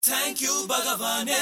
thank you பகவானே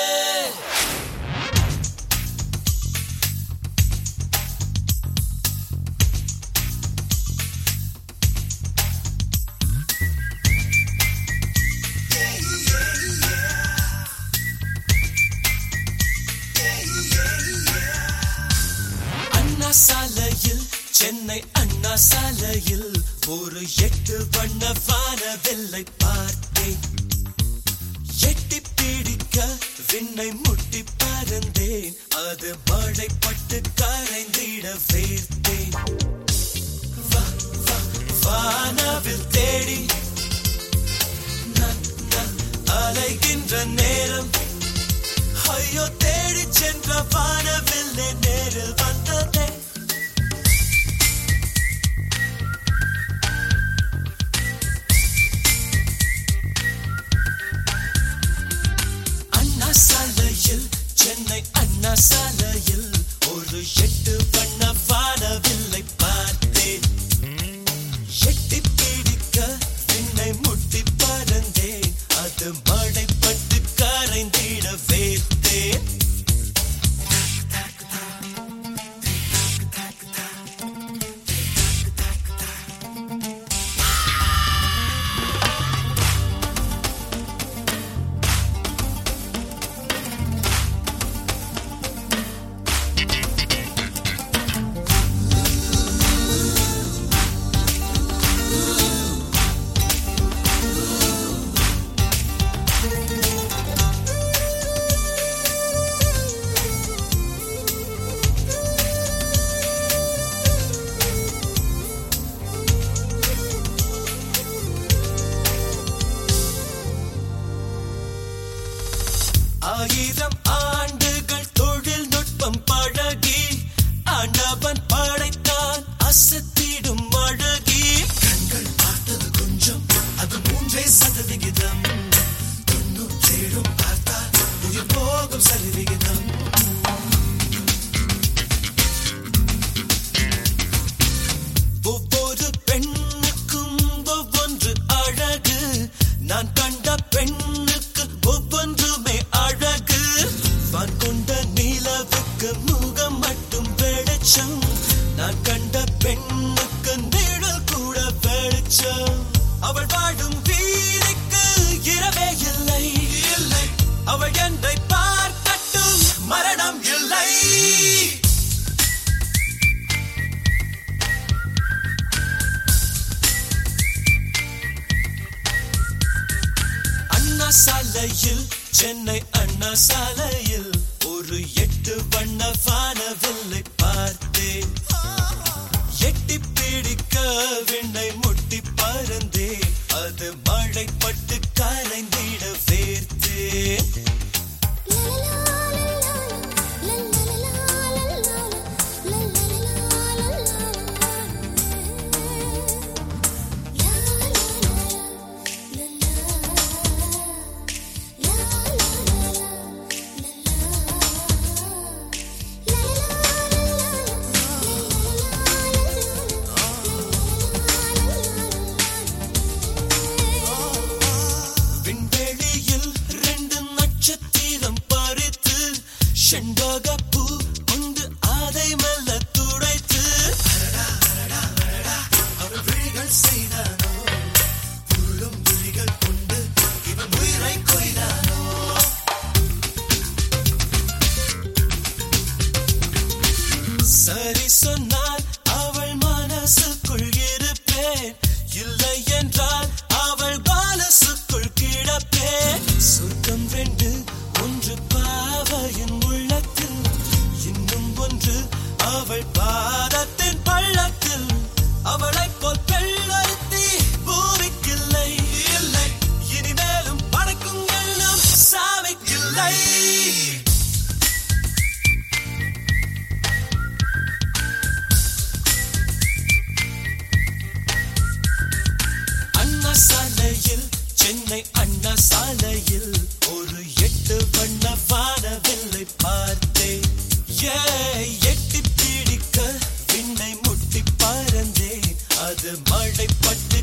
அண்ணா சாலையில் சென்னை அண்ணா சாலையில் ஒரு எட்டு வண்ண வானவில்லை பார்த்தேன் எட்டி பிடிக்க விண்ணை முட்டி பறந்தேன் அது மழைப்பட்டு கரைந்திட வேர்த்தேன் வா, வா, வானவில் தேடி நான், நான் அலைகின்ற நேரம் ஐயோ தேடி சென்ற வானவில்லை நேரில் வந்ததே அண்ணா சாலையில் சென்னை அண்ணா சாலையில் ஒரு எட்டு வண்ண வானவில்லை பார்த்தேன் எட்டி பிடிக்க விண்ணை முட்டி பறந்தேன் அது மழைப்பட்டு கரைந்திட வேர்த்தேன் ஆயிரம் ஆண்டுகள் தொழில்நுட்பம் பழகி ஆண்டவன் படைத்தான் அசத்திடும் அழகி கண்கள் பார்த்தது கொஞ்சம் அது மூன்றே சதவிகிதம் தொண்ணூற்றேழும் பார்த்தால் உயிர் போகும் சரிவிகிதம் ஒவ்வொரு பெண்ணுக்கும் ஒவ்வொன்று அழகு நான் கண்ட பெண்ணுக்கு ஒவ்வொன்றுமே அழகு வான் கொண்ட நிலவுக்கு முகம் மட்டும் வெளிச்சம் நான் கண்ட பெண்ணுக்கு நிழல் கூட வெளிச்சம் அவள் வாழும் வீதிக்கு இரவே இல்லை இல்லை அவள் என்னை பார்க்கட்டும் மரணம் இல்லை அண்ணா சாலையில் சென்னை அண்ணா சாலையில் ஒரு எட்டு வண்ண வானவில்லை பார்த்தேன் எட்டி பிடிக்க விண்ணை முட்டி பறந்தேன் அது மழைப்பட்டு கரைந்திட வேர்த்தேன் விண்வெளியில் ரெண்டு நட்சத்திரம் பறித்து செண்பக பூ கொண்டு அதை மெல்ல துடைத்து அவள் விழிகள் செய்தானோ புல்லும் விழிகள் கொண்டு இவன் உயிரை கொய்தானோ சரி சொன்னால் அவள் மனசுக்குள் இருப்பேன் இல்லை என்றால் அவள் பாலசுக்குள் கிடப்பேன் சொர்க்கம் ரெண்டு ஒன்று பாவையின் உள்ளத்தில் இன்னும் ஒன்று அவள் பாதத்தின் பள்ளத்தில் அவளைப் போல் பெள்ளொருத்தி பூமிக்கில்லை இல்லை இனிமேலும் படைக்கும் எண்ணம் சாமிக்கில்லை அண்ணா சாலையில் சென்னை அண்ணா சாலையில் ஒரு எட்டு வண்ண வானவில்லை பார்த்தேன் ஏ எட்டி பிடிக்க விண்ணை முட்டி பறந்தேன் அது மழைப்பட்டு